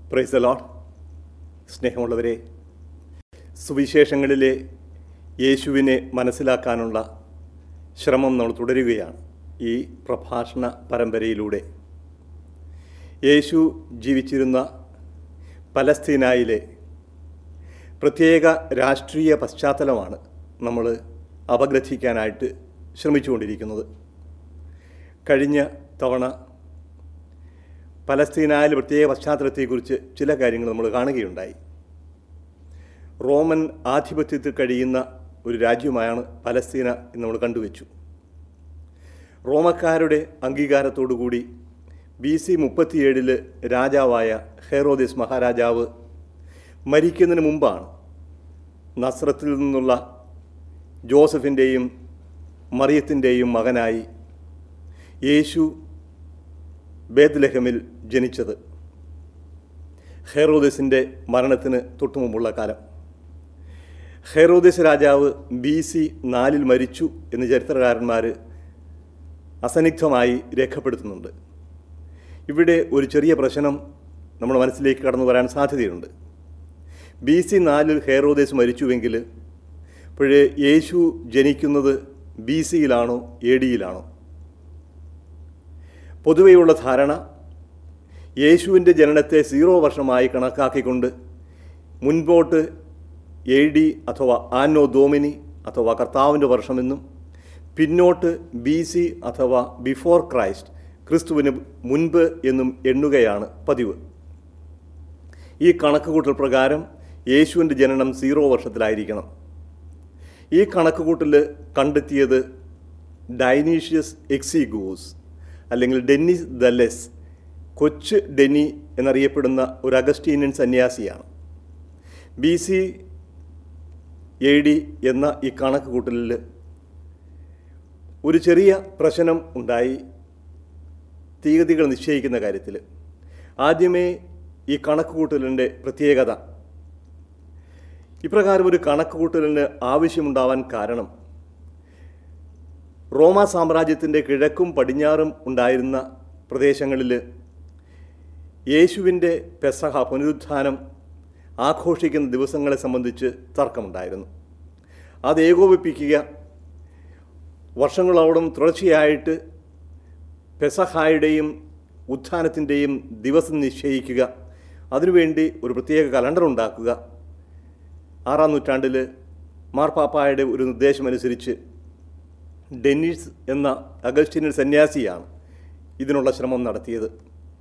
praise the load സ്നേഹമുള്ളവരെ സുവിശേഷങ്ങളിലെ യേശുവിനെ മനസ്സിലാക്കാനുള്ള ശ്രമം നമ്മൾ തുടരുകയാണ് ഈ പ്രഭാഷണ പരമ്പരയിലൂടെ യേശു ജീവിച്ചിരുന്ന പലസ്തീനായിലെ പ്രത്യേക രാഷ്ട്രീയ പശ്ചാത്തലമാണ് നമ്മൾ അപഗ്രഥിക്കാനായിട്ട് ശ്രമിച്ചുകൊണ്ടിരിക്കുന്നത് കഴിഞ്ഞ തവണ പലസ്തീനായാലും പ്രത്യേക പശ്ചാത്തലത്തെക്കുറിച്ച് ചില കാര്യങ്ങൾ നമ്മൾ കാണുകയുണ്ടായി റോമൻ ആധിപത്യത്തിൽ കഴിയുന്ന ഒരു രാജ്യമായാണ് പലസ്തീന എന്ന് നമ്മൾ കണ്ടുവച്ചു റോമക്കാരുടെ അംഗീകാരത്തോടുകൂടി ബി സി മുപ്പത്തിയേഴില് രാജാവായ ഹെറോദിസ് മഹാരാജാവ് മരിക്കുന്നതിന് മുമ്പാണ് നസ്രത്തിൽ നിന്നുള്ള ജോസഫിൻ്റെയും മറിയത്തിൻ്റെയും മകനായി യേശു ബേദ്ലഹമിൽ ജനിച്ചത് ഹെറോദിസിൻ്റെ മരണത്തിന് തൊട്ടുമുമ്പുള്ള കാലം ഹെറോദിസ് രാജാവ് ബി സി നാലിൽ മരിച്ചു എന്ന് ചരിത്രകാരന്മാർ അസന്നിഗ്ധമായി രേഖപ്പെടുത്തുന്നുണ്ട് ഇവിടെ ഒരു ചെറിയ പ്രശ്നം നമ്മുടെ മനസ്സിലേക്ക് കടന്നു വരാൻ സാധ്യതയുണ്ട് ബി സി നാലിൽ ഹെറോദേസ് മരിച്ചുവെങ്കിൽ ഇപ്പോഴേ യേശു ജനിക്കുന്നത് ബി സിയിലാണോ എ ഡിയിലാണോ പൊതുവെയുള്ള ധാരണ യേശുവിൻ്റെ ജനനത്തെ സീറോ വർഷമായി കണക്കാക്കിക്കൊണ്ട് മുൻപോട്ട് എ ഡി അഥവാ ആനോ ദോമിനി അഥവാ കർത്താവിൻ്റെ വർഷമെന്നും പിന്നോട്ട് ബി സി അഥവാ ബിഫോർ ക്രൈസ്റ്റ് ക്രിസ്തുവിന് മുൻപ് എന്നും എണ്ണുകയാണ് പതിവ് ഈ കണക്കുകൂട്ടൽ പ്രകാരം യേശുവിൻ്റെ ജനനം സീറോ വർഷത്തിലായിരിക്കണം ഈ കണക്കുകൂട്ടൽ കണ്ടെത്തിയത് ഡൈനീഷ്യസ് എക്സിഗൂസ് അല്ലെങ്കിൽ ഡെന്നിസ് ദല്ലെസ് കൊച്ച് ഡെന്നി എന്നറിയപ്പെടുന്ന ഒരു അഗസ്റ്റീനിയൻ സന്യാസിയാണ് ബി സി എ ഡി എന്ന ഈ കണക്ക് കൂട്ടലിൽ ഒരു ചെറിയ പ്രശ്നം ഉണ്ടായി തീയതികൾ നിശ്ചയിക്കുന്ന കാര്യത്തിൽ ആദ്യമേ ഈ കണക്ക് കൂട്ടലിൻ്റെ പ്രത്യേകത ഇപ്രകാരം ഒരു കണക്ക് കൂട്ടലിന് ആവശ്യമുണ്ടാവാൻ കാരണം റോമ സാമ്രാജ്യത്തിൻ്റെ കിഴക്കും പടിഞ്ഞാറും ഉണ്ടായിരുന്ന പ്രദേശങ്ങളിൽ യേശുവിൻ്റെ പെസഹ പുനരുത്ഥാനം ആഘോഷിക്കുന്ന ദിവസങ്ങളെ സംബന്ധിച്ച് തർക്കമുണ്ടായിരുന്നു അത് ഏകോപിപ്പിക്കുക വർഷങ്ങളോളം തുടർച്ചയായിട്ട് പെസഹായുടെയും ഉത്ഥാനത്തിൻ്റെയും ദിവസം നിശ്ചയിക്കുക അതിനുവേണ്ടി ഒരു പ്രത്യേക കലണ്ടർ ഉണ്ടാക്കുക ആറാം നൂറ്റാണ്ടിൽ മാർപ്പാപ്പായുടെ ഒരു നിർദ്ദേശമനുസരിച്ച് ഡെന്നിസ് എന്ന അഗസ്റ്റിനിയൻ സന്യാസിയാണ് ഇതിനുള്ള ശ്രമം നടത്തിയത്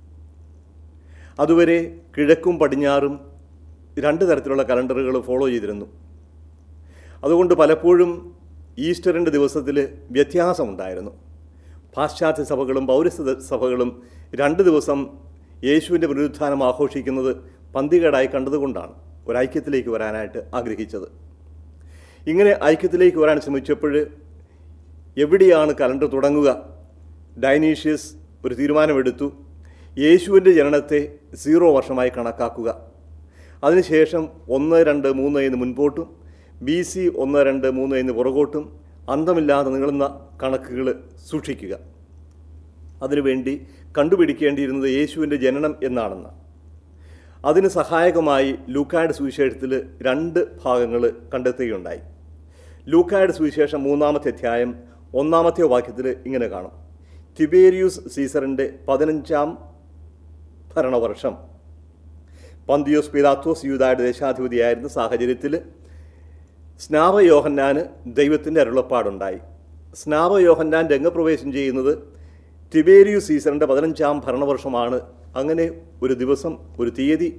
അതുവരെ കിഴക്കും പടിഞ്ഞാറും രണ്ട് തരത്തിലുള്ള കലണ്ടറുകൾ ഫോളോ ചെയ്തിരുന്നു അതുകൊണ്ട് പലപ്പോഴും ഈസ്റ്ററിൻ്റെ ദിവസത്തിൽ വ്യത്യാസമുണ്ടായിരുന്നു പാശ്ചാത്യ സഭകളും പൗരസ്ത്യ സഭകളും രണ്ട് ദിവസം യേശുവിൻ്റെ പുനരുത്ഥാനം ആഘോഷിക്കുന്നത് പന്തികേടായി കണ്ടതുകൊണ്ടാണ് ഒരു ഐക്യത്തിലേക്ക് വരാനായിട്ട് ആഗ്രഹിച്ചത് ഇങ്ങനെ ഐക്യത്തിലേക്ക് വരാൻ ശ്രമിച്ചപ്പോൾ എവിടെയാണ് കലണ്ടർ തുടങ്ങുക ഡൈനീഷ്യസ് ഒരു തീരുമാനമെടുത്തു യേശുവിൻ്റെ ജനനത്തെ സീറോ വർഷമായി കണക്കാക്കുക അതിനുശേഷം ഒന്ന് രണ്ട് മൂന്ന് എന്ന് മുൻപോട്ടും ബി സി ഒന്ന് രണ്ട് മൂന്ന് എന്ന് പുറകോട്ടും അന്തമില്ലാതെ നീളുന്ന കണക്കുകൾ സൂക്ഷിക്കുക അതിനുവേണ്ടി കണ്ടുപിടിക്കേണ്ടിയിരുന്നത് യേശുവിൻ്റെ ജനനം എന്നാണെന്ന് അതിന് സഹായകമായി ലൂക്കായുടെ സുവിശേഷത്തിൽ രണ്ട് ഭാഗങ്ങൾ കണ്ടെത്തുകയുണ്ടായി ലൂക്കായുടെ സുവിശേഷം മൂന്നാമത്തെ അധ്യായം ഒന്നാമത്തെ വാക്യത്തിൽ ഇങ്ങനെ കാണും തിബേരിയൂസ് സീസറിൻ്റെ പതിനഞ്ചാം ഭരണവർഷം പന്തിയോസ് പിലാത്തോസ് യൂതായുടെ ദേശാധിപതിയായിരുന്ന സാഹചര്യത്തിൽ സ്നാപയോഹന്നാന് ദൈവത്തിൻ്റെ അരുളപ്പാടുണ്ടായി സ്നാപയോഹന്നാൻ രംഗപ്രവേശം ചെയ്യുന്നത് തിബേരിയു സീസറിൻ്റെ പതിനഞ്ചാം ഭരണവർഷമാണ് അങ്ങനെ ഒരു ദിവസം ഒരു തീയതി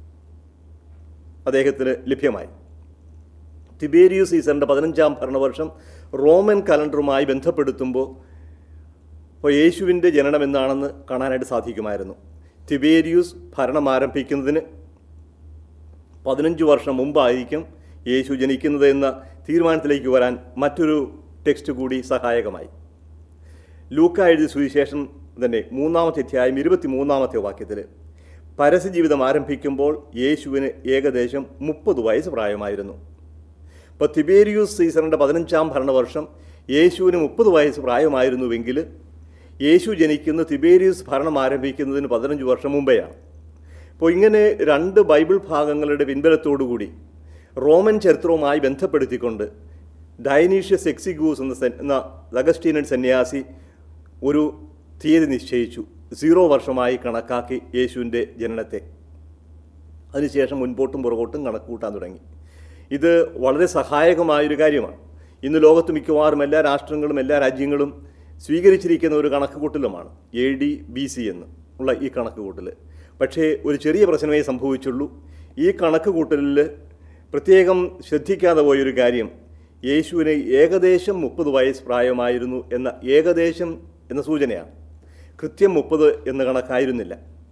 അദ്ദേഹത്തിന് ലഭ്യമായി തിബേരിയു സീസറിൻ്റെ പതിനഞ്ചാം ഭരണവർഷം റോമൻ കലണ്ടറുമായി ബന്ധപ്പെടുത്തുമ്പോൾ ഇപ്പോൾ യേശുവിൻ്റെ ജനനം എന്നാണെന്ന് കാണാനായിട്ട് സാധിക്കുമായിരുന്നു തിബേരിയൂസ് ഭരണം ആരംഭിക്കുന്നതിന് പതിനഞ്ച് വർഷം മുമ്പായിരിക്കും യേശു ജനിക്കുന്നത് എന്ന തീരുമാനത്തിലേക്ക് വരാൻ മറ്റൊരു ടെക്സ്റ്റ് കൂടി സഹായകമായി ലൂക്ക എഴുതിയ സുവിശേഷം തന്നെ മൂന്നാമത്തെ അധ്യായം ഇരുപത്തി മൂന്നാമത്തെ വാക്യത്തിൽ പരസ്യജീവിതം ആരംഭിക്കുമ്പോൾ യേശുവിന് ഏകദേശം മുപ്പത് വയസ്സ് പ്രായമായിരുന്നു ഇപ്പോൾ തിബേരിയൂസ് സീസറിൻ്റെ പതിനഞ്ചാം ഭരണവർഷം യേശുവിന് മുപ്പത് വയസ്സ് പ്രായമായിരുന്നുവെങ്കിൽ യേശു ജനിക്കുന്ന തിബേരിയസ് ഭരണം ആരംഭിക്കുന്നതിന് പതിനഞ്ച് വർഷം മുമ്പെയാണ് അപ്പോൾ ഇങ്ങനെ രണ്ട് ബൈബിൾ ഭാഗങ്ങളുടെ പിൻബലത്തോടുകൂടി റോമൻ ചരിത്രവുമായി ബന്ധപ്പെടുത്തിക്കൊണ്ട് ഡൈനീഷ്യസ് എക്സിഗൂസ് എന്ന സൻ- എന്ന അഗസ്റ്റീനൻ സന്യാസി ഒരു തീയതി നിശ്ചയിച്ചു സീറോ വർഷമായി കണക്കാക്കി യേശുവിൻ്റെ ജനനത്തെ അതിനുശേഷം മുൻപോട്ടും പുറകോട്ടും കണക്ക് കൂട്ടാൻ തുടങ്ങി ഇത് വളരെ സഹായകമായൊരു കാര്യമാണ് ഇന്ന് ലോകത്ത് മിക്കവാറും എല്ലാ രാഷ്ട്രങ്ങളും എല്ലാ രാജ്യങ്ങളും സ്വീകരിച്ചിരിക്കുന്ന ഒരു കണക്ക് കൂട്ടലുമാണ് എ ഡി ബി സി എന്ന് ഉള്ള ഈ കണക്ക് കൂട്ടൽ പക്ഷേ ഒരു ചെറിയ പ്രശ്നമേ സംഭവിച്ചുള്ളൂ ഈ കണക്ക് കൂട്ടലിൽ പ്രത്യേകം ശ്രദ്ധിക്കാതെ പോയൊരു കാര്യം യേശുവിന് ഏകദേശം മുപ്പത് വയസ്സ് പ്രായമായിരുന്നു എന്ന ഏകദേശം എന്ന സൂചനയാണ് കൃത്യം മുപ്പത് എന്ന കണക്കായിരുന്നില്ല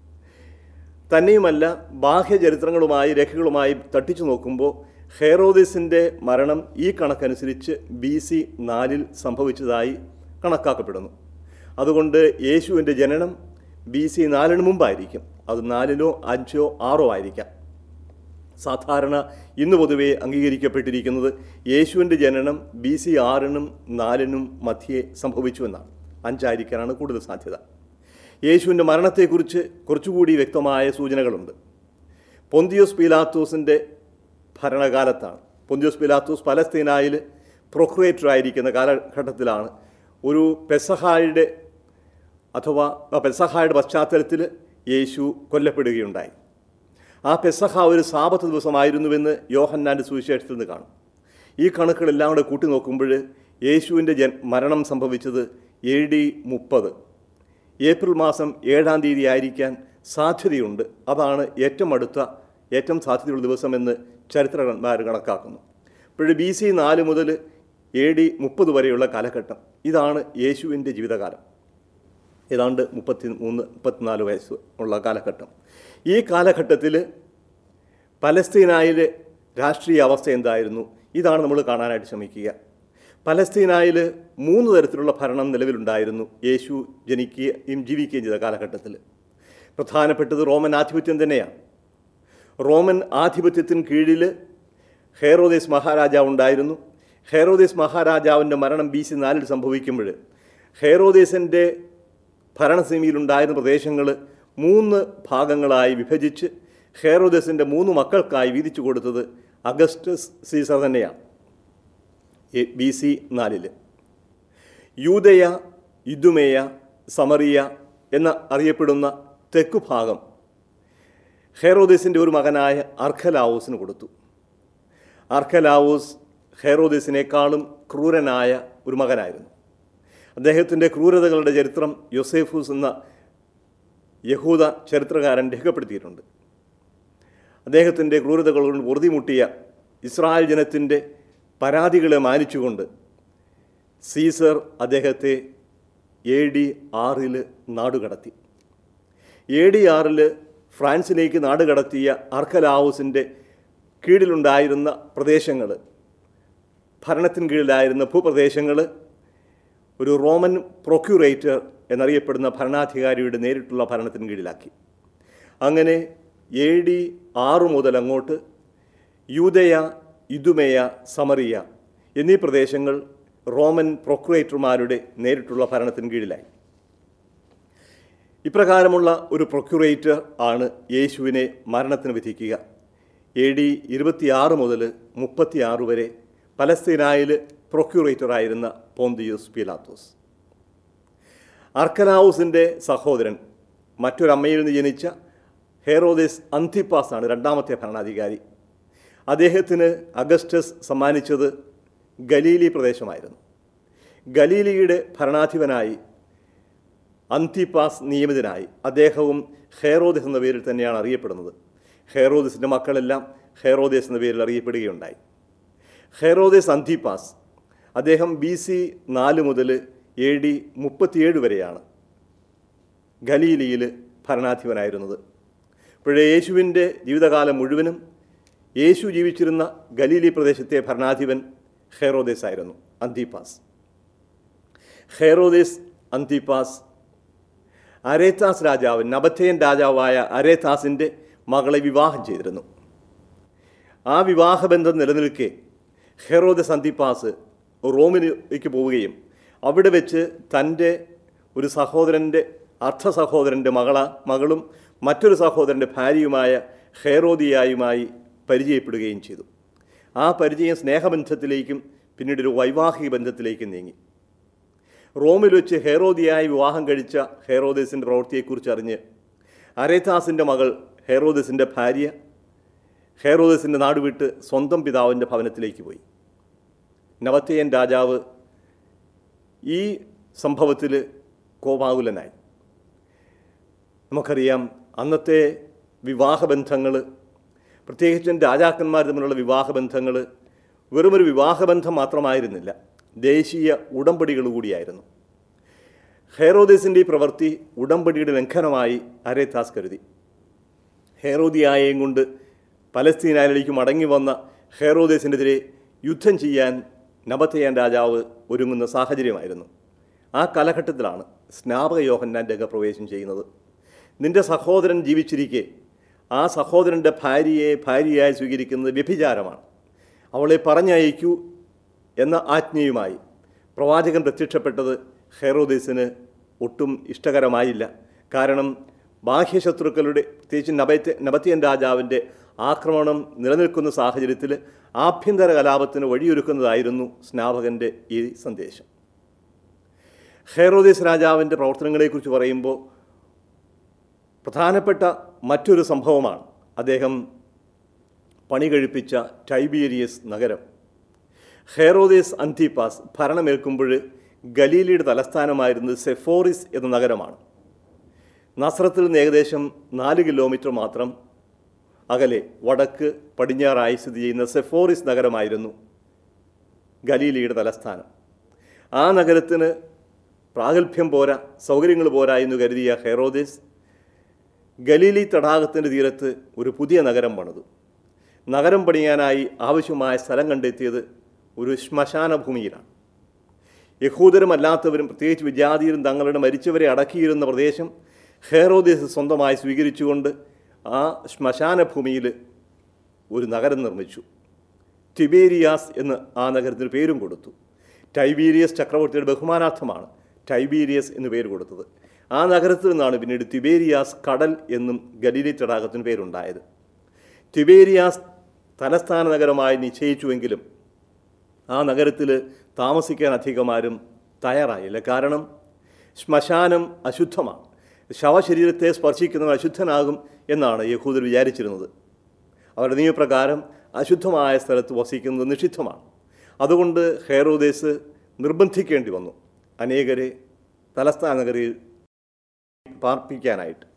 തന്നെയുമല്ല ബാഹ്യചരിത്രങ്ങളുമായി രേഖകളുമായി തട്ടിച്ചു നോക്കുമ്പോൾ ഹെറോദിസിൻ്റെ മരണം ഈ കണക്കനുസരിച്ച് ബി സി നാലിൽ സംഭവിച്ചതായി കണക്കാക്കപ്പെടുന്നു അതുകൊണ്ട് യേശുവിൻ്റെ ജനനം ബി സി നാലിന് മുമ്പായിരിക്കും അത് നാലിലോ അഞ്ചോ ആറോ ആയിരിക്കാം സാധാരണ ഇന്ന് പൊതുവെ അംഗീകരിക്കപ്പെട്ടിരിക്കുന്നത് യേശുവിൻ്റെ ജനനം ബി സി ആറിനും നാലിനും മധ്യേ സംഭവിച്ചുവെന്നാണ് അഞ്ചായിരിക്കാനാണ് കൂടുതൽ സാധ്യത യേശുവിൻ്റെ മരണത്തെക്കുറിച്ച് കുറച്ചുകൂടി വ്യക്തമായ സൂചനകളുണ്ട് പൊന്തിയോസ് പീലാത്തോസിൻ്റെ ഭരണകാലത്താണ് പൊന്തിയോസ് പീലാത്തോസ് പലസ്തീനായിൽ പ്രൊക്രേറ്റർ ആയിരിക്കുന്ന കാലഘട്ടത്തിലാണ് ഒരു പെസഹായുടെ അഥവാ ആ പെസഹായുടെ പശ്ചാത്തലത്തിൽ യേശു കൊല്ലപ്പെടുകയുണ്ടായി ആ പെസഹ ഒരു സാപത്ത് ദിവസമായിരുന്നുവെന്ന് യോഹന്നാൻ്റെ സുവിശേഷത്തിൽ നിന്ന് കാണും ഈ കണക്കുകളെല്ലാം കൂടെ കൂട്ടി നോക്കുമ്പോൾ യേശുവിൻ്റെ ജൻ മരണം സംഭവിച്ചത് എ ഡി മുപ്പത് ഏപ്രിൽ മാസം ഏഴാം തീയതി ആയിരിക്കാൻ സാധ്യതയുണ്ട് അതാണ് ഏറ്റവും അടുത്ത ഏറ്റവും സാധ്യതയുള്ള ദിവസമെന്ന് ചരിത്രകാരന്മാർ കണക്കാക്കുന്നു ഇപ്പോൾ ബി സി നാല് മുതൽ എ ഡി മുപ്പത് വരെയുള്ള കാലഘട്ടം ഇതാണ് യേശുവിൻ്റെ ജീവിതകാലം ഏതാണ്ട് മുപ്പത്തി മൂന്ന് മുപ്പത്തിനാല് വയസ്സ് ഉള്ള കാലഘട്ടം ഈ കാലഘട്ടത്തിൽ പലസ്തീനായിലെ രാഷ്ട്രീയ അവസ്ഥ എന്തായിരുന്നു ഇതാണ് നമ്മൾ കാണാനായിട്ട് ശ്രമിക്കുക പലസ്തീനായിൽ മൂന്ന് തരത്തിലുള്ള ഭരണം നിലവിലുണ്ടായിരുന്നു യേശു ജനിക്കുകയും ജീവിക്കുകയും ചെയ്ത കാലഘട്ടത്തിൽ പ്രധാനപ്പെട്ടത് റോമൻ ആധിപത്യം തന്നെയാണ് റോമൻ ആധിപത്യത്തിന് കീഴിൽ ഹെറോദേസ് മഹാരാജാവ് ഉണ്ടായിരുന്നു ഹെറോദേസ് മഹാരാജാവിൻ്റെ മരണം ബി സി നാലിൽ സംഭവിക്കുമ്പോൾ ഹെറോദേസിൻ്റെ ഭരണസീമയിലുണ്ടായിരുന്ന പ്രദേശങ്ങൾ മൂന്ന് ഭാഗങ്ങളായി വിഭജിച്ച് ഹെറോദേസിൻ്റെ മൂന്ന് മക്കൾക്കായി വീതിച്ചു കൊടുത്തത് അഗസ്റ്റസ് സീസർ തന്നെയാണ് ബി സി നാലില് യൂതയ ഇദുമേയ സമറിയ എന്ന അറിയപ്പെടുന്ന തെക്കു ഭാഗം ഹെറോദേസിൻ്റെ ഒരു മകനായ അർഖലാവൂസിന് കൊടുത്തു അർഖലാവൂസ് ഹെറോദേസിനേക്കാളും ക്രൂരനായ ഒരു മകനായിരുന്നു അദ്ദേഹത്തിൻ്റെ ക്രൂരതകളുടെ ചരിത്രം യൊസേഫൂസ് എന്ന യഹൂദ ചരിത്രകാരൻ രേഖപ്പെടുത്തിയിട്ടുണ്ട് അദ്ദേഹത്തിൻ്റെ ക്രൂരതകൾ കൊണ്ട് പൊറുതിമുട്ടിയ ഇസ്രായേൽ ജനത്തിൻ്റെ പരാതികളെ മാനിച്ചുകൊണ്ട് സീസർ അദ്ദേഹത്തെ എ ഡി ആറിൽ നാടുകടത്തി എ ഡി ആറിൽ ഫ്രാൻസിലേക്ക് നാടുകടത്തിയ അർക്കലാവൂസിൻ്റെ കീഴിലുണ്ടായിരുന്ന പ്രദേശങ്ങൾ ഭരണത്തിന് കീഴിലായിരുന്ന ഭൂപ്രദേശങ്ങൾ ഒരു റോമൻ പ്രൊക്യൂറേറ്റർ എന്നറിയപ്പെടുന്ന ഭരണാധികാരിയുടെ നേരിട്ടുള്ള ഭരണത്തിന് കീഴിലാക്കി അങ്ങനെ എ ഡി ആറ് മുതൽ അങ്ങോട്ട് യൂതയ ഇതുമേയ സമറിയ എന്നീ പ്രദേശങ്ങൾ റോമൻ പ്രൊക്യുറേറ്റർമാരുടെ നേരിട്ടുള്ള ഭരണത്തിന് കീഴിലായി ഇപ്രകാരമുള്ള ഒരു പ്രൊക്യുറേറ്റർ ആണ് യേശുവിനെ മരണത്തിന് വിധിക്കുക എ ഡി ഇരുപത്തിയാറ് മുതൽ മുപ്പത്തിയാറ് വരെ പലസ്തീനായിൽ പ്രൊക്യുറേറ്ററായിരുന്ന പോന്തിയൂസ് പീലാത്തോസ് അർക്കനാവൂസിൻ്റെ സഹോദരൻ മറ്റൊരമ്മയിൽ നിന്ന് ജനിച്ച ഹെറോദേസ് അന്തിപ്പാസ് ആണ് രണ്ടാമത്തെ ഭരണാധികാരി അദ്ദേഹത്തിന് അഗസ്റ്റസ് സമ്മാനിച്ചത് ഗലീലി പ്രദേശമായിരുന്നു ഗലീലിയുടെ ഭരണാധിപനായി അന്തിപ്പാസ് നിയമിതനായി അദ്ദേഹവും ഹെറോദിസ് എന്ന പേരിൽ തന്നെയാണ് അറിയപ്പെടുന്നത് ഹെറോദിസിൻ്റെ മക്കളെല്ലാം ഹെറോദേസ് എന്ന പേരിൽ അറിയപ്പെടുകയുണ്ടായി ഹെറോദേസ് അന്തിപ്പാസ് അദ്ദേഹം ബി സി നാല് മുതൽ എ ഡി മുപ്പത്തിയേഴ് വരെയാണ് ഗലീലിയിൽ ഭരണാധിപനായിരുന്നത് ഇപ്പോഴേ യേശുവിൻ്റെ ജീവിതകാലം മുഴുവനും യേശു ജീവിച്ചിരുന്ന ഗലീലി പ്രദേശത്തെ ഭരണാധിപൻ ഹെറോദേസ് ആയിരുന്നു അന്തിപ്പാസ് ഹെറോദേസ് അന്തിപ്പാസ് അരേത്താസ് രാജാവ് നബത്തേൻ രാജാവായ അരേത്താസിൻ്റെ മകളെ വിവാഹം ചെയ്തിരുന്നു ആ വിവാഹബന്ധം നിലനിൽക്കെ ഹെറോദസ് അന്തിപ്പാസ് റോമിലേക്ക് പോവുകയും അവിടെ വെച്ച് തൻ്റെ ഒരു സഹോദരൻ്റെ അർത്ഥ സഹോദരൻ്റെ മകള മകളും മറ്റൊരു സഹോദരൻ്റെ ഭാര്യയുമായ ഹേറോദിയായുമായി പരിചയപ്പെടുകയും ചെയ്തു ആ പരിചയം സ്നേഹബന്ധത്തിലേക്കും പിന്നീട് ഒരു വൈവാഹിക ബന്ധത്തിലേക്കും നീങ്ങി റോമിൽ വെച്ച് ഹേറോദിയായി വിവാഹം കഴിച്ച ഹേറോദേസിൻ്റെ പ്രവൃത്തിയെക്കുറിച്ച് അറിഞ്ഞ് അരേതാസിൻ്റെ മകൾ ഹേറോദേസിൻ്റെ ഭാര്യ ഹേറോദേസിൻ്റെ നാട് വിട്ട് സ്വന്തം പിതാവിൻ്റെ ഭവനത്തിലേക്ക് പോയി നവത്തേയൻ രാജാവ് ഈ സംഭവത്തിൽ കോപാകുലനായി നമുക്കറിയാം അന്നത്തെ വിവാഹബന്ധങ്ങൾ പ്രത്യേകിച്ചും രാജാക്കന്മാർ തമ്മിലുള്ള വിവാഹബന്ധങ്ങൾ വെറുമൊരു വിവാഹബന്ധം മാത്രമായിരുന്നില്ല ദേശീയ ഉടമ്പടികൾ കൂടിയായിരുന്നു ഹേറോദേസിൻ്റെ ഈ പ്രവൃത്തി ഉടമ്പടിയുടെ ലംഘനമായി അരേത്താസ് കരുതി ഹേറോദിയായെയും കൊണ്ട് പലസ്തീനായിലേക്ക് മടങ്ങി വന്ന ഹേറോദേസിനെതിരെ യുദ്ധം ചെയ്യാൻ നബത്തയാൻ രാജാവ് ഒരുങ്ങുന്ന സാഹചര്യമായിരുന്നു ആ കാലഘട്ടത്തിലാണ് സ്നാപക യോഹന്നാൻ രംഗപ്രവേശം ചെയ്യുന്നത് നിന്റെ സഹോദരൻ ജീവിച്ചിരിക്കെ ആ സഹോദരൻ്റെ ഭാര്യയെ ഭാര്യയായി സ്വീകരിക്കുന്നത് വ്യഭിചാരമാണ് അവളെ പറഞ്ഞയക്കൂ എന്ന ആജ്ഞയുമായി പ്രവാചകൻ പ്രത്യക്ഷപ്പെട്ടത് ഹെറോദേസിന് ഒട്ടും ഇഷ്ടകരമായില്ല കാരണം ബാഹ്യശത്രുക്കളുടെ പ്രത്യേകിച്ച് നബത്തെ നബത്തിയൻ രാജാവിൻ്റെ ആക്രമണം നിലനിൽക്കുന്ന സാഹചര്യത്തിൽ ആഭ്യന്തര കലാപത്തിന് വഴിയൊരുക്കുന്നതായിരുന്നു സ്നാപകൻ്റെ ഈ സന്ദേശം ഹെറോദേസ് രാജാവിൻ്റെ പ്രവർത്തനങ്ങളെക്കുറിച്ച് പറയുമ്പോൾ പ്രധാനപ്പെട്ട മറ്റൊരു സംഭവമാണ് അദ്ദേഹം പണി കഴിപ്പിച്ച ടൈബീരിയസ് നഗരം ഹെറോദേസ് അന്തിപ്പാസ് ഭരണമേൽക്കുമ്പോൾ ഗലീലിയുടെ തലസ്ഥാനമായിരുന്നത് സെഫോറിസ് എന്ന നഗരമാണ് നസ്രത്തിൽ നിന്ന് ഏകദേശം നാല് കിലോമീറ്റർ മാത്രം അകലെ വടക്ക് പടിഞ്ഞാറായി സ്ഥിതി ചെയ്യുന്ന സെഫോറിസ് നഗരമായിരുന്നു ഗലീലിയുടെ തലസ്ഥാനം ആ നഗരത്തിന് പ്രാഗൽഭ്യം പോരാ സൗകര്യങ്ങൾ പോരാ എന്ന് കരുതിയ ഹെറോദേസ് ഗലീലി തടാകത്തിൻ്റെ തീരത്ത് ഒരു പുതിയ നഗരം പണിതു നഗരം പണിയാനായി ആവശ്യമായ സ്ഥലം കണ്ടെത്തിയത് ഒരു ശ്മശാന ഭൂമിയിലാണ് യഹൂദരും അല്ലാത്തവരും പ്രത്യേകിച്ച് വിജാതിയരും തങ്ങളുടെ മരിച്ചവരെ അടക്കിയിരുന്ന പ്രദേശം ഹേറോദേസ് സ്വന്തമായി സ്വീകരിച്ചുകൊണ്ട് ആ ശ്മശാന ഭൂമിയിൽ ഒരു നഗരം നിർമ്മിച്ചു ടിബേരിയാസ് എന്ന് ആ നഗരത്തിന് പേരും കൊടുത്തു ടൈബീരിയസ് ചക്രവർത്തിയുടെ ബഹുമാനാർത്ഥമാണ് ടൈബീരിയസ് എന്ന് പേര് കൊടുത്തത് ആ നഗരത്തിൽ നിന്നാണ് പിന്നീട് തിബേരിയാസ് കടൽ എന്നും ഗലീലി തടാകത്തിന് പേരുണ്ടായത് തിബേരിയാസ് തലസ്ഥാന നഗരമായി നിശ്ചയിച്ചുവെങ്കിലും ആ നഗരത്തിൽ താമസിക്കാൻ അധികമാരും തയ്യാറായില്ല കാരണം ശ്മശാനം അശുദ്ധമാണ് ശവശരീരത്തെ സ്പർശിക്കുന്നവൻ അശുദ്ധനാകും എന്നാണ് യഹൂദർ വിചാരിച്ചിരുന്നത് അവരുടെ നിയമപ്രകാരം അശുദ്ധമായ സ്ഥലത്ത് വസിക്കുന്നത് നിഷിദ്ധമാണ് അതുകൊണ്ട് ഹേറോദേസ് നിർബന്ധിക്കേണ്ടി വന്നു അനേകരെ തലസ്ഥാന നഗരിയിൽ പാർപ്പിക്കാനായിട്ട്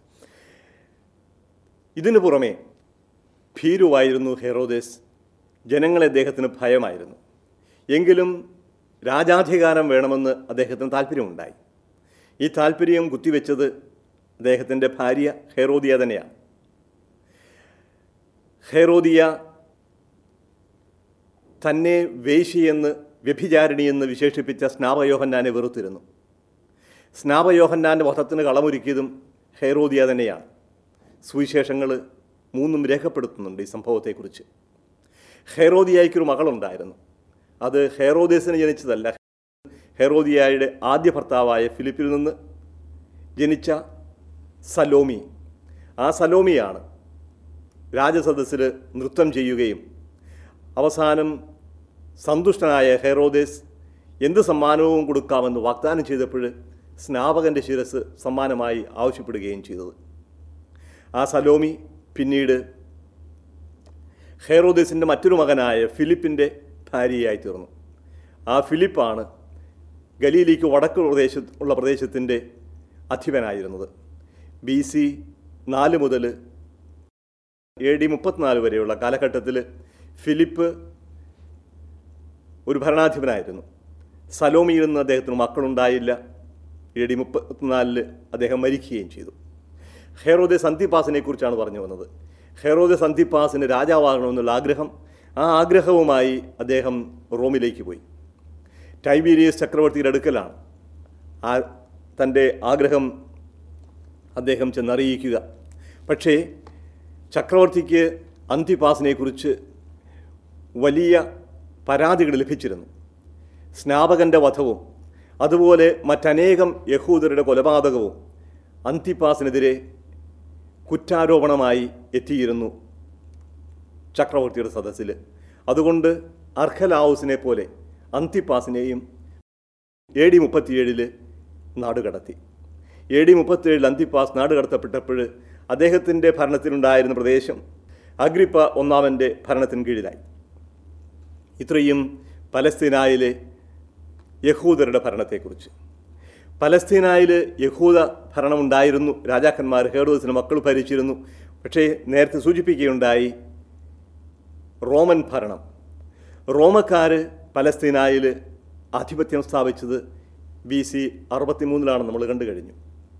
ഇതിനു പുറമെ ഭീരുവായിരുന്നു ഹെറോദേസ് ജനങ്ങളെ അദ്ദേഹത്തിന് ഭയമായിരുന്നു എങ്കിലും രാജാധികാരം വേണമെന്ന് അദ്ദേഹത്തിന് താല്പര്യമുണ്ടായി ഈ താല്പര്യം കുത്തിവെച്ചത് അദ്ദേഹത്തിൻ്റെ ഭാര്യ ഹെറോദിയ തന്നെയാണ് ഹെറോദിയ തന്നെ വേശിയെന്ന് വ്യഭിചാരിണിയെന്ന് വിശേഷിപ്പിച്ച സ്നാപയോഹന്നാനെ വെറുത്തിരുന്നു സ്നാപയോഹന്നാൻ്റെ വധത്തിന് കളമൊരുക്കിയതും ഹെറോദിയ തന്നെയാണ് സുവിശേഷങ്ങൾ മൂന്നും രേഖപ്പെടുത്തുന്നുണ്ട് ഈ സംഭവത്തെക്കുറിച്ച് ഹെറോദിയായ്ക്കൊരു മകളുണ്ടായിരുന്നു അത് ഹെറോദേസിന് ജനിച്ചതല്ല ഹെറോദിയായുടെ ആദ്യ ഭർത്താവായ ഫിലിപ്പിൽ നിന്ന് ജനിച്ച സലോമി ആ സലോമിയാണ് രാജസദസ്സിൽ നൃത്തം ചെയ്യുകയും അവസാനം സന്തുഷ്ടനായ ഹെറോദേസ് എന്ത് സമ്മാനവും കൊടുക്കാമെന്ന് വാഗ്ദാനം ചെയ്തപ്പോൾ സ്നാപകൻ്റെ ശിരസ് സമ്മാനമായി ആവശ്യപ്പെടുകയും ചെയ്തത് ആ സലോമി പിന്നീട് ഹെറോദേസിൻ്റെ മറ്റൊരു മകനായ ഫിലിപ്പിൻ്റെ ഭാര്യയായി തീർന്നു ആ ഫിലിപ്പാണ് ഗലീലിക്ക് വടക്ക് പ്രദേശ ഉള്ള പ്രദേശത്തിൻ്റെ അധിപനായിരുന്നത് ബി സി നാല് മുതൽ എ ഡി മുപ്പത്തിനാല് വരെയുള്ള കാലഘട്ടത്തിൽ ഫിലിപ്പ് ഒരു ഭരണാധിപനായിരുന്നു സലോമിയിൽ നിന്ന് അദ്ദേഹത്തിന് മക്കളുണ്ടായില്ല എ ഡി മുപ്പത്തിനാലില് അദ്ദേഹം മരിക്കുകയും ചെയ്തു ഹെറോദെ സന്തിപ്പാസിനെ കുറിച്ചാണ് പറഞ്ഞു വന്നത് ഹെറോദെ സന്തിപ്പാസിന് രാജാവാകണമെന്നുള്ള ആഗ്രഹം ആ ആഗ്രഹവുമായി അദ്ദേഹം റോമിലേക്ക് പോയി ടൈബീരിയസ് ചക്രവർത്തിയുടെ അടുക്കലാണ് ആ തൻ്റെ ആഗ്രഹം അദ്ദേഹം ചെന്നറിയിക്കുക പക്ഷേ ചക്രവർത്തിക്ക് അന്തിപാസിനെക്കുറിച്ച് വലിയ പരാതികൾ ലഭിച്ചിരുന്നു സ്നാപകൻ്റെ വധവും അതുപോലെ മറ്റനേകം യഹൂദരുടെ കൊലപാതകവും അന്തിപ്പാസിനെതിരെ കുറ്റാരോപണമായി എത്തിയിരുന്നു ചക്രവർത്തിയുടെ സദസ്സിൽ അതുകൊണ്ട് അർഖലാവുസിനെ പോലെ അന്തിപ്പാസിനെയും എ ഡി മുപ്പത്തിയേഴിൽ നാടുകടത്തി എ ഡി മുപ്പത്തിയേഴിൽ അന്തിപ്പാസ് നാടുകടത്തപ്പെട്ടപ്പോൾ അദ്ദേഹത്തിൻ്റെ ഭരണത്തിലുണ്ടായിരുന്ന പ്രദേശം അഗ്രിപ്പ ഒന്നാമൻ്റെ ഭരണത്തിന് കീഴിലായി ഇത്രയും പലസ്തീനായിലെ യഹൂദരുടെ ഭരണത്തെക്കുറിച്ച് പലസ്തീനായിൽ യഹൂദ ഭരണമുണ്ടായിരുന്നു രാജാക്കന്മാർ ഹേറോസിന് മക്കൾ ഭരിച്ചിരുന്നു പക്ഷേ നേരത്തെ സൂചിപ്പിക്കുകയുണ്ടായി റോമൻ ഭരണം റോമക്കാർ പലസ്തീനായിൽ ആധിപത്യം സ്ഥാപിച്ചത് ബി സി അറുപത്തിമൂന്നിലാണ് നമ്മൾ കണ്ടു കഴിഞ്ഞു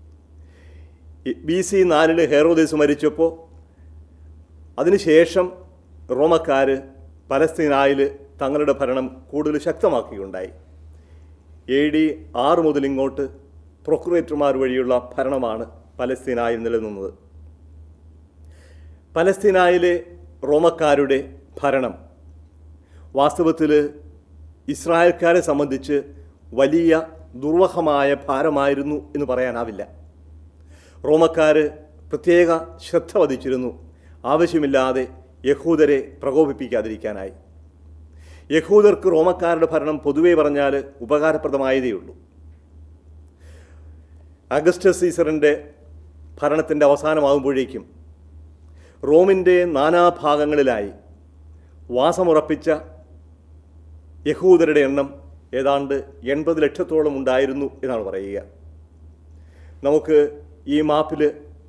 ബി സി നാലില് ഹേറോദേസ് മരിച്ചപ്പോൾ അതിനുശേഷം റോമക്കാർ പലസ്തീനായിൽ തങ്ങളുടെ ഭരണം കൂടുതൽ ശക്തമാക്കുകയുണ്ടായി എ ഡി ആറ് മുതൽ ഇങ്ങോട്ട് പ്രൊക്കുറേറ്റർമാർ വഴിയുള്ള ഭരണമാണ് പലസ്തീനായിൽ നിലനിന്നത് പലസ്തീനായിലെ റോമക്കാരുടെ ഭരണം വാസ്തവത്തിൽ ഇസ്രായേൽക്കാരെ സംബന്ധിച്ച് വലിയ ദുർവഹമായ ഭാരമായിരുന്നു എന്ന് പറയാനാവില്ല റോമക്കാർ പ്രത്യേക ശ്രദ്ധ വധിച്ചിരുന്നു ആവശ്യമില്ലാതെ യഹൂദരെ പ്രകോപിപ്പിക്കാതിരിക്കാനായി യഹൂദർക്ക് റോമക്കാരുടെ ഭരണം പൊതുവെ പറഞ്ഞാൽ ഉപകാരപ്രദമായതേയുള്ളൂ അഗസ്റ്റസ് സീസറിൻ്റെ ഭരണത്തിൻ്റെ അവസാനമാകുമ്പോഴേക്കും റോമിൻ്റെ നാനാഭാഗങ്ങളിലായി വാസമുറപ്പിച്ച യഹൂദരുടെ എണ്ണം ഏതാണ്ട് എൺപത് ലക്ഷത്തോളം ഉണ്ടായിരുന്നു എന്നാണ് പറയുക നമുക്ക് ഈ മാപ്പിൽ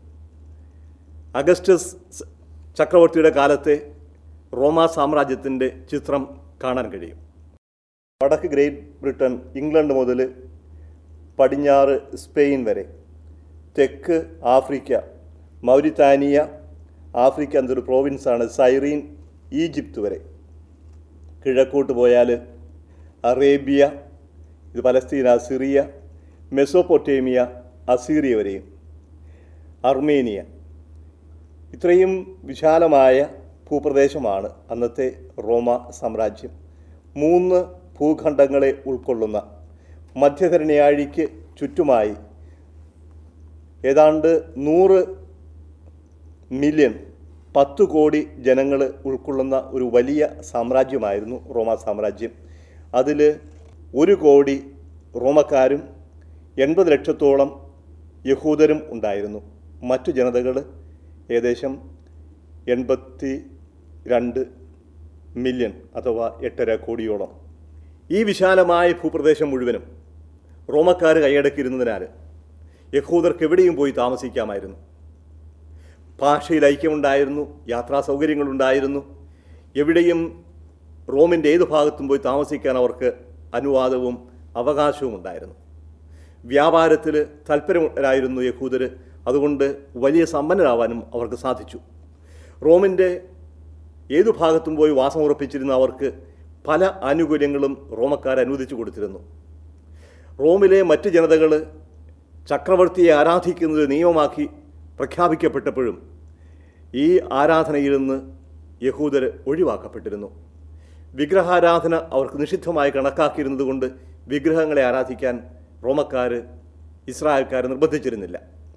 അഗസ്റ്റസ് ചക്രവർത്തിയുടെ കാലത്തെ റോമ സാമ്രാജ്യത്തിൻ്റെ ചിത്രം കാണാൻ കഴിയും വടക്ക് ഗ്രേറ്റ് ബ്രിട്ടൻ ഇംഗ്ലണ്ട് മുതൽ പടിഞ്ഞാറ് സ്പെയിൻ വരെ തെക്ക് ആഫ്രിക്ക മൗരിത്താനിയ ആഫ്രിക്ക എന്നൊരു പ്രോവിൻസാണ് സൈറീൻ ഈജിപ്ത് വരെ കിഴക്കോട്ട് പോയാൽ അറേബ്യ ഇത് പലസ്തീന സിറിയ മെസോപ്പൊട്ടേമിയ അസീറിയ വരെയും അർമേനിയ ഇത്രയും വിശാലമായ ഭൂപ്രദേശമാണ് അന്നത്തെ റോമ സാമ്രാജ്യം മൂന്ന് ഭൂഖണ്ഡങ്ങളെ ഉൾക്കൊള്ളുന്ന മധ്യധരണിയാഴിക്ക് ചുറ്റുമായി ഏതാണ്ട് നൂറ് മില്യൺ പത്ത് കോടി ജനങ്ങൾ ഉൾക്കൊള്ളുന്ന ഒരു വലിയ സാമ്രാജ്യമായിരുന്നു റോമ സാമ്രാജ്യം അതിൽ ഒരു കോടി റോമക്കാരും എൺപത് ലക്ഷത്തോളം യഹൂദരും ഉണ്ടായിരുന്നു മറ്റു ജനതകൾ ഏകദേശം എൺപത്തി രണ്ട് മില്യൺ അഥവാ എട്ടര കോടിയോളം ഈ വിശാലമായ ഭൂപ്രദേശം മുഴുവനും റോമക്കാർ കൈയടക്കിയിരുന്നതിനാൽ യഹൂദർക്ക് എവിടെയും പോയി താമസിക്കാമായിരുന്നു ഭാഷയിൽ ഐക്യമുണ്ടായിരുന്നു യാത്രാ സൗകര്യങ്ങളുണ്ടായിരുന്നു എവിടെയും റോമിൻ്റെ ഏത് ഭാഗത്തും പോയി താമസിക്കാൻ അവർക്ക് അനുവാദവും അവകാശവും ഉണ്ടായിരുന്നു വ്യാപാരത്തിൽ തൽപരരായിരുന്നു യഹൂദർ അതുകൊണ്ട് വലിയ സമ്പന്നരാവാനും അവർക്ക് സാധിച്ചു റോമിൻ്റെ ഏതു ഭാഗത്തും പോയി വാസമുറപ്പിച്ചിരുന്ന അവർക്ക് പല ആനുകൂല്യങ്ങളും റോമക്കാർ അനുവദിച്ചു കൊടുത്തിരുന്നു റോമിലെ മറ്റ് ജനതകൾ ചക്രവർത്തിയെ ആരാധിക്കുന്നത് നിയമമാക്കി പ്രഖ്യാപിക്കപ്പെട്ടപ്പോഴും ഈ ആരാധനയിൽ നിന്ന് യഹൂദർ ഒഴിവാക്കപ്പെട്ടിരുന്നു വിഗ്രഹാരാധന അവർക്ക് നിഷിദ്ധമായി കണക്കാക്കിയിരുന്നത് കൊണ്ട് വിഗ്രഹങ്ങളെ ആരാധിക്കാൻ റോമക്കാർ ഇസ്രായേൽക്കാർ നിർബന്ധിച്ചിരുന്നില്ല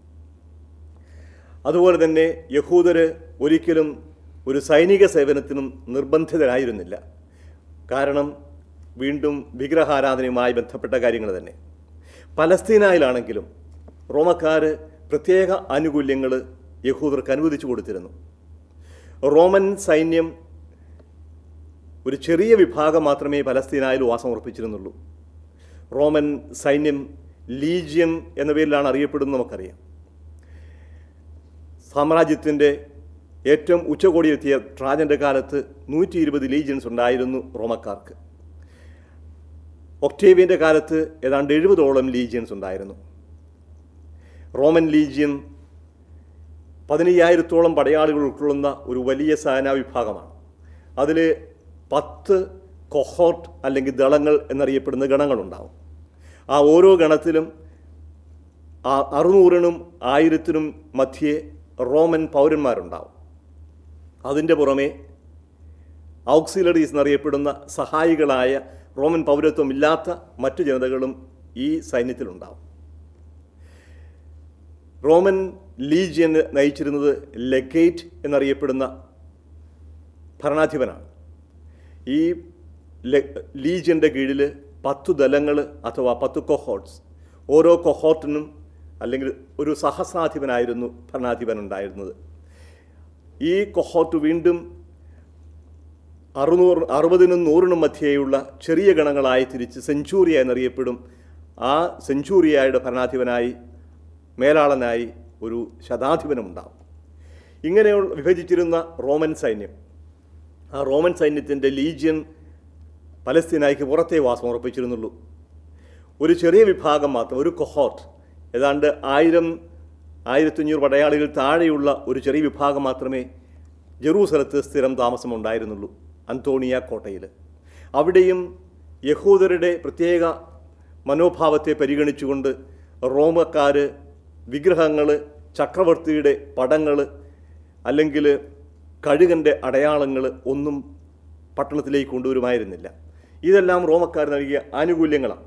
അതുപോലെ തന്നെ യഹൂദർ ഒരിക്കലും ഒരു സൈനിക സേവനത്തിനും നിർബന്ധിതരായിരുന്നില്ല കാരണം വീണ്ടും വിഗ്രഹാരാധനയുമായി ബന്ധപ്പെട്ട കാര്യങ്ങൾ തന്നെ പലസ്തീനായിലാണെങ്കിലും റോമക്കാർ പ്രത്യേക ആനുകൂല്യങ്ങൾ യഹൂദർക്ക് അനുവദിച്ചു കൊടുത്തിരുന്നു റോമൻ സൈന്യം ഒരു ചെറിയ വിഭാഗം മാത്രമേ പലസ്തീനായിൽ വാസം ഉറപ്പിച്ചിരുന്നുള്ളൂ റോമൻ സൈന്യം ലീജിയൻ എന്ന പേരിലാണ് അറിയപ്പെടുന്നത് നമുക്കറിയാം സാമ്രാജ്യത്തിൻ്റെ ഏറ്റവും ഉച്ചകോടിയെത്തിയ ട്രാജൻ്റെ കാലത്ത് നൂറ്റി ഇരുപത് ലീജിയൻസ് ഉണ്ടായിരുന്നു റോമക്കാർക്ക് ഒക്ടേവിയൻ്റെ കാലത്ത് ഏതാണ്ട് എഴുപതോളം ലീജിയൻസ് ഉണ്ടായിരുന്നു റോമൻ ലീജിയൻ പതിനയ്യായിരത്തോളം പടയാളികൾ ഉൾക്കൊള്ളുന്ന ഒരു വലിയ സേനാ വിഭാഗമാണ് അതിൽ പത്ത് കൊഹോട്ട് അല്ലെങ്കിൽ ദളങ്ങൾ എന്നറിയപ്പെടുന്ന ഗണങ്ങളുണ്ടാവും ആ ഓരോ ഗണത്തിലും ആ അറുന്നൂറിനും ആയിരത്തിനും മധ്യേ റോമൻ പൗരന്മാരുണ്ടാവും അതിൻ്റെ പുറമെ ഔക്സിലറീസ് എന്നറിയപ്പെടുന്ന സഹായികളായ റോമൻ പൗരത്വം ഇല്ലാത്ത മറ്റു ജനതകളും ഈ സൈന്യത്തിലുണ്ടാവും റോമൻ ലീജിയൻ നയിച്ചിരുന്നത് ലെഗേറ്റ് എന്നറിയപ്പെടുന്ന ഭരണാധിപനാണ് ഈ ലെ- ലീജിയൻ്റെ കീഴിൽ പത്തു ദലങ്ങൾ അഥവാ പത്ത് കൊഹോട്ട്സ് ഓരോ കൊഹോട്ടിനും അല്ലെങ്കിൽ ഒരു സഹസ്രാധിപനായിരുന്നു ഭരണാധിപൻ ഉണ്ടായിരുന്നത് ഈ കൊഹോട്ട് വീണ്ടും അറുന്നൂറ് അറുപതിനും നൂറിനും മധ്യേയുള്ള ചെറിയ ഗണങ്ങളായി തിരിച്ച് സെഞ്ചൂറിയ എന്നറിയപ്പെടും ആ സെഞ്ചൂറിയയുടെ ഭരണാധിപനായി മേലാളനായി ഒരു ശതാധിപനുമുണ്ടാവും ഇങ്ങനെയുള്ള വിഭജിച്ചിരുന്ന റോമൻ സൈന്യം ആ റോമൻ സൈന്യത്തിൻ്റെ ലീജിയൻ പലസ്തീനായിക്ക് പുറത്തേ വാസം ഉറപ്പിച്ചിരുന്നുള്ളൂ ഒരു ചെറിയ വിഭാഗം മാത്രം ഒരു കൊഹോട്ട് ഏതാണ്ട് ആയിരം ആയിരത്തഞ്ഞൂറ് പടയാളികൾ താഴെയുള്ള ഒരു ചെറിയ വിഭാഗം മാത്രമേ ജെറൂസലത്ത് സ്ഥിരം താമസമുണ്ടായിരുന്നുള്ളൂ അന്തോണിയ കോട്ടയിൽ അവിടെയും യഹൂദരുടെ പ്രത്യേക മനോഭാവത്തെ പരിഗണിച്ചുകൊണ്ട് റോമക്കാർ വിഗ്രഹങ്ങൾ ചക്രവർത്തിയുടെ പടങ്ങൾ അല്ലെങ്കിൽ കഴുകൻ്റെ അടയാളങ്ങൾ ഒന്നും പട്ടണത്തിലേക്ക് കൊണ്ടുവരുമായിരുന്നില്ല ഇതെല്ലാം റോമക്കാർ നൽകിയ ആനുകൂല്യങ്ങളാണ്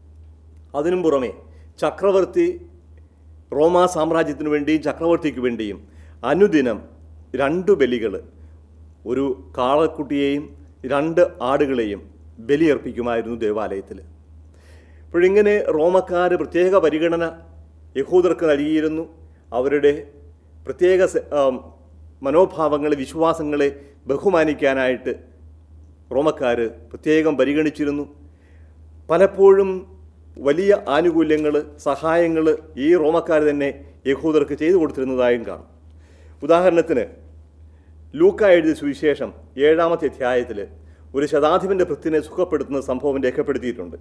അതിനും പുറമെ ചക്രവർത്തി റോമാ സാമ്രാജ്യത്തിനു വേണ്ടിയും ചക്രവർത്തിക്ക് വേണ്ടിയും അനുദിനം രണ്ട് ബലികൾ ഒരു കാളക്കുട്ടിയെയും രണ്ട് ആടുകളെയും ബലിയർപ്പിക്കുമായിരുന്നു ദേവാലയത്തിൽ അപ്പോഴിങ്ങനെ റോമക്കാർ പ്രത്യേക പരിഗണന യഹൂദർക്ക് നൽകിയിരുന്നു അവരുടെ പ്രത്യേക സ- ആം, മനോഭാവങ്ങളെ വിശ്വാസങ്ങളെ ബഹുമാനിക്കാനായിട്ട് റോമക്കാർ പ്രത്യേകം പരിഗണിച്ചിരുന്നു പലപ്പോഴും വലിയ ആനുകൂല്യങ്ങൾ സഹായങ്ങൾ ഈ റോമക്കാർ തന്നെ യഹൂദർക്ക് ചെയ്തു കൊടുത്തിരുന്നതായും കാണും ഉദാഹരണത്തിന് ലൂക്ക എഴുതിയ സുവിശേഷം ഏഴാമത്തെ അധ്യായത്തിൽ ഒരു ശതാധിപൻ്റെ ഭൃത്തിനെ സുഖപ്പെടുത്തുന്ന സംഭവം രേഖപ്പെടുത്തിയിട്ടുണ്ട്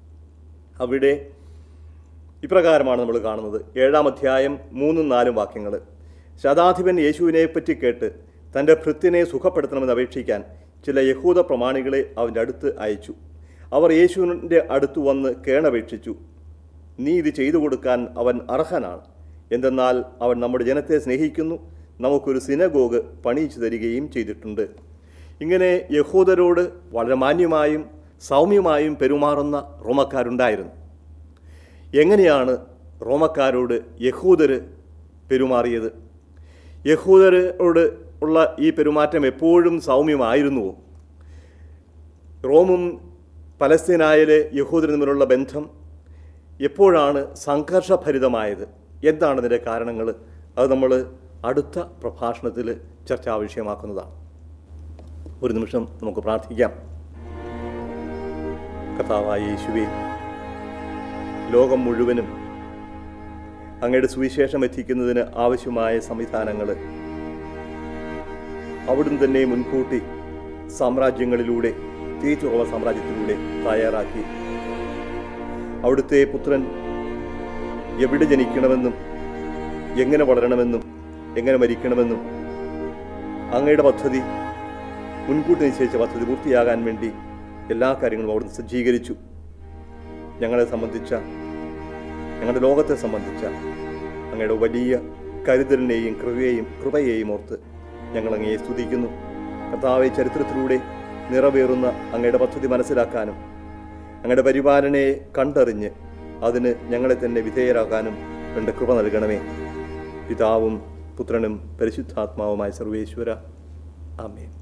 അവിടെ ഇപ്രകാരമാണ് നമ്മൾ കാണുന്നത് ഏഴാം അധ്യായം മൂന്നും നാലും വാക്യങ്ങൾ ശതാധിപൻ യേശുവിനെ പറ്റി കേട്ട് തൻ്റെ ഭൃത്തിനെ സുഖപ്പെടുത്തണമെന്ന് അപേക്ഷിക്കാൻ ചില യഹൂദ പ്രമാണികളെ അവൻ്റെ അടുത്ത് അയച്ചു അവർ യേശുവിൻ്റെ അടുത്ത് വന്ന് കേണപേക്ഷിച്ചു നീ ഇത് ചെയ്തു കൊടുക്കാൻ അവൻ അർഹനാണ് എന്തെന്നാൽ അവൻ നമ്മുടെ ജനത്തെ സ്നേഹിക്കുന്നു നമുക്കൊരു സിനഗോഗ് പണിയിച്ചു തരികയും ചെയ്തിട്ടുണ്ട് ഇങ്ങനെ യഹൂദരോട് വളരെ മാന്യമായും സൗമ്യമായും പെരുമാറുന്ന റോമക്കാരുണ്ടായിരുന്നു എങ്ങനെയാണ് റോമക്കാരോട് യഹൂദർ പെരുമാറിയത് യഹൂദരോട് ഉള്ള ഈ പെരുമാറ്റം എപ്പോഴും സൗമ്യമായിരുന്നുവോ റോമും പലസ്തീനായിലെ യഹൂദർ തമ്മിലുള്ള ബന്ധം എപ്പോഴാണ് സംഘർഷഭരിതമായത് എന്താണ് ഇതിൻ്റെ കാരണങ്ങൾ അത് നമ്മൾ അടുത്ത പ്രഭാഷണത്തിൽ ചർച്ചാ വിഷയമാക്കുന്നതാണ് ഒരു നിമിഷം നമുക്ക് പ്രാർത്ഥിക്കാം കഥാവായ യേശുവേ ലോകം മുഴുവനും അങ്ങയുടെ സുവിശേഷം എത്തിക്കുന്നതിന് ആവശ്യമായ സംവിധാനങ്ങൾ അവിടുന്ന് തന്നെ മുൻകൂട്ടി സാമ്രാജ്യങ്ങളിലൂടെ തിരിച്ചുറവ സാമ്രാജ്യത്തിലൂടെ തയ്യാറാക്കി അവിടുത്തെ പുത്രൻ എവിടെ ജനിക്കണമെന്നും എങ്ങനെ വളരണമെന്നും എങ്ങനെ മരിക്കണമെന്നും അങ്ങയുടെ പദ്ധതി മുൻകൂട്ടി നിശ്ചയിച്ച പദ്ധതി പൂർത്തിയാകാൻ വേണ്ടി എല്ലാ കാര്യങ്ങളും അവിടുന്ന് സജ്ജീകരിച്ചു ഞങ്ങളെ സംബന്ധിച്ച ഞങ്ങളുടെ ലോകത്തെ സംബന്ധിച്ച അങ്ങയുടെ വലിയ കരുതലിനെയും കൃപയെയും കൃപയെയും ഓർത്ത് ഞങ്ങൾ അങ്ങയെ സ്തുതിക്കുന്നു കർത്താവെ ചരിത്രത്തിലൂടെ നിറവേറുന്ന അങ്ങയുടെ പദ്ധതി മനസ്സിലാക്കാനും അങ്ങയുടെ പരിപാലനയെ കണ്ടറിഞ്ഞ് അതിന് ഞങ്ങളെ തന്നെ വിധേയരാക്കാനും വേണ്ട കൃപ നൽകണമേ പിതാവും പുത്രനും പരിശുദ്ധാത്മാവുമായ സർവേശ്വര ആമേൻ